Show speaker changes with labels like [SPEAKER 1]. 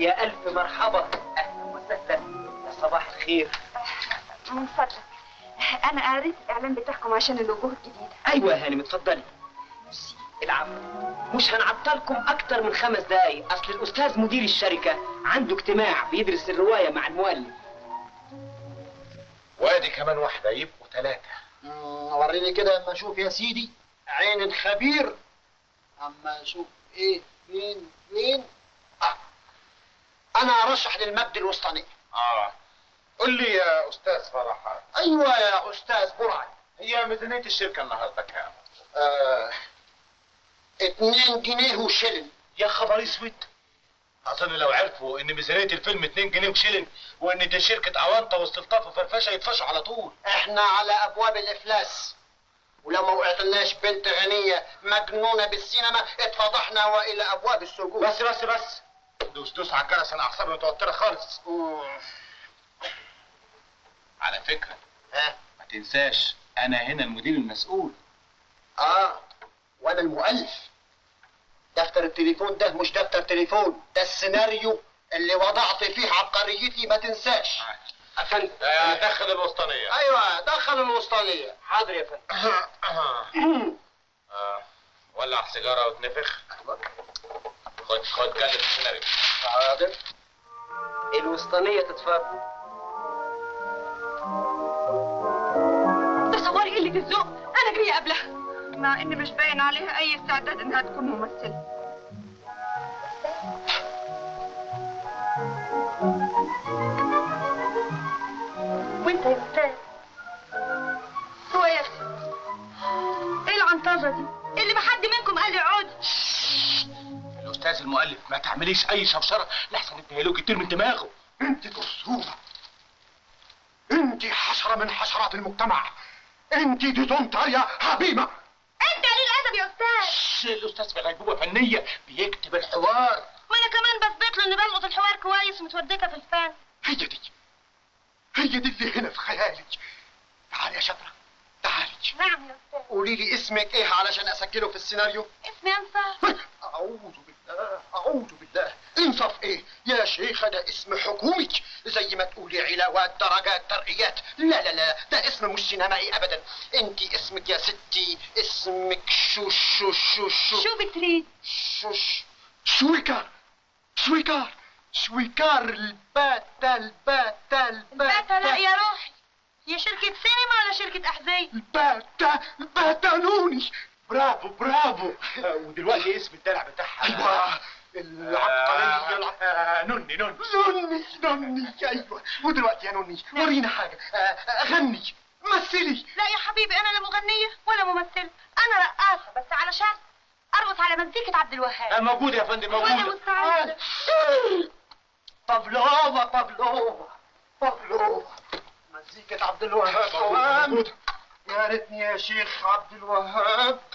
[SPEAKER 1] يا الف مرحبا اهلا وسهلا يا صباح الخير
[SPEAKER 2] من فضلك انا قريت الاعلان بتاعكم عشان الوجوه الجديده
[SPEAKER 1] ايوه يا هانم اتفضلي العفو مش هنعطلكم اكتر من خمس دقايق اصل الاستاذ مدير الشركه عنده اجتماع بيدرس الروايه مع المؤلف
[SPEAKER 3] وادي كمان واحده يبقوا ثلاثه
[SPEAKER 4] وريني كده اما اشوف يا سيدي عين الخبير اما اشوف ايه مين مين آه. انا ارشح للمجد الوسطاني
[SPEAKER 3] اه قول لي يا استاذ فرحات
[SPEAKER 4] ايوه يا استاذ برعي
[SPEAKER 3] هي ميزانيه الشركه النهارده كام
[SPEAKER 4] آه. اتنين جنيه وشلن
[SPEAKER 3] يا خبر اسود اظن لو عرفوا ان ميزانيه الفيلم 2 جنيه وشيلن وان دي شركه اوانطه واستلطاف وفرفشه يتفشوا على طول
[SPEAKER 4] احنا على ابواب الافلاس ولو ما وقعتلناش بنت غنية مجنونة بالسينما اتفضحنا والى ابواب السجون
[SPEAKER 3] بس بس بس دوس دوس على الجرس انا اعصابي متوتره خالص على فكره
[SPEAKER 4] ها
[SPEAKER 3] ما تنساش انا هنا المدير المسؤول
[SPEAKER 4] اه وانا المؤلف دفتر التليفون ده مش دفتر تليفون ده السيناريو اللي وضعت فيه عبقريتي ما تنساش افندم
[SPEAKER 3] آه، دخل الوسطانيه
[SPEAKER 4] ايوه دخل الوسطانية
[SPEAKER 1] حاضر يا فندم
[SPEAKER 3] آه، ولع سيجاره وتنفخ خد خد جلد السيناريو
[SPEAKER 4] حاضر
[SPEAKER 1] الوسطانيه تتفضل
[SPEAKER 2] تصوري قلة الذوق انا جايه قبلها مع ان مش باين عليها اي استعداد انها تكون ممثله وانت يا استاذ هو يا اختي ايه العنطزه دي اللي ما حد منكم قال لي اقعدي
[SPEAKER 3] الاستاذ المؤلف ما تعمليش اي شوشره لحسن الديالوج يطير من دماغه
[SPEAKER 4] انت جسورة انت حشرة من حشرات المجتمع انت ديزونتاريا حبيبة
[SPEAKER 2] انت قليل الادب يا استاذ
[SPEAKER 3] ش- الاستاذ في غيبوبه فنيه بيكتب الحوار
[SPEAKER 2] وانا كمان بثبت له اني بلقط الحوار كويس ومتودكه في الفن
[SPEAKER 4] هي دي هي دي اللي هنا في خيالي تعالي يا شطرة تعالي
[SPEAKER 2] نعم يا استاذ
[SPEAKER 4] قولي لي اسمك ايه علشان اسجله في السيناريو
[SPEAKER 2] اسمي انصار
[SPEAKER 4] اعوذ بالله اعوذ بالله انصف ايه يا شيخة ده اسم حكومي زي ما تقولي علاوات درجات ترقيات لا لا لا ده اسم مش سينمائي ابدا انت اسمك يا ستي اسمك شو شو شو شو
[SPEAKER 2] شو بتريد
[SPEAKER 4] شوش شويكار شويكار شويكار الباتا الباتا الباتا
[SPEAKER 2] باتا لا يا روحي هي شركة سينما ولا شركة أحذية؟
[SPEAKER 4] الباتا الباتانوني
[SPEAKER 3] برافو برافو آه، ودلوقتي اسم الدلع بتاعها
[SPEAKER 4] ايوه العبقرية العبقرية
[SPEAKER 3] آه، نني نني
[SPEAKER 4] نوني نوني ايوه ودلوقتي يا نوني ورينا حاجة آه، غني مثلي
[SPEAKER 2] لا يا حبيبي أنا لا مغنية ولا ممثلة أنا رقاصة بس على شرط أرقص على مزيكة عبد
[SPEAKER 3] آه،
[SPEAKER 2] الوهاب
[SPEAKER 3] موجود يا فندم
[SPEAKER 2] وأنا
[SPEAKER 3] موجود
[SPEAKER 2] مستعدة
[SPEAKER 4] طبلوة طبلوة طبلوة مزيكة عبد الوهاب
[SPEAKER 3] موجود.
[SPEAKER 4] يا ريتني يا شيخ عبد الوهاب